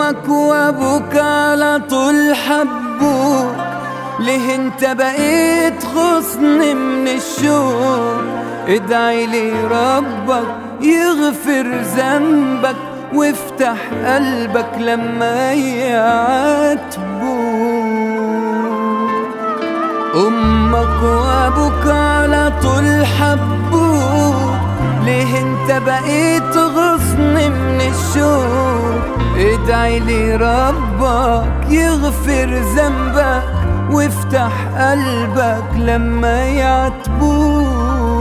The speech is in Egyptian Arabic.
أمك وأبوك على طول حبوك ليه انت بقيت غصن من الشوق ادعي لي ربك يغفر ذنبك وافتح قلبك لما يعاتبوك امك وابوك على طول حبوك ليه انت بقيت غصن من الشوق ادعي لي ربك يغفر ذنبك وافتح قلبك لما يعتبوك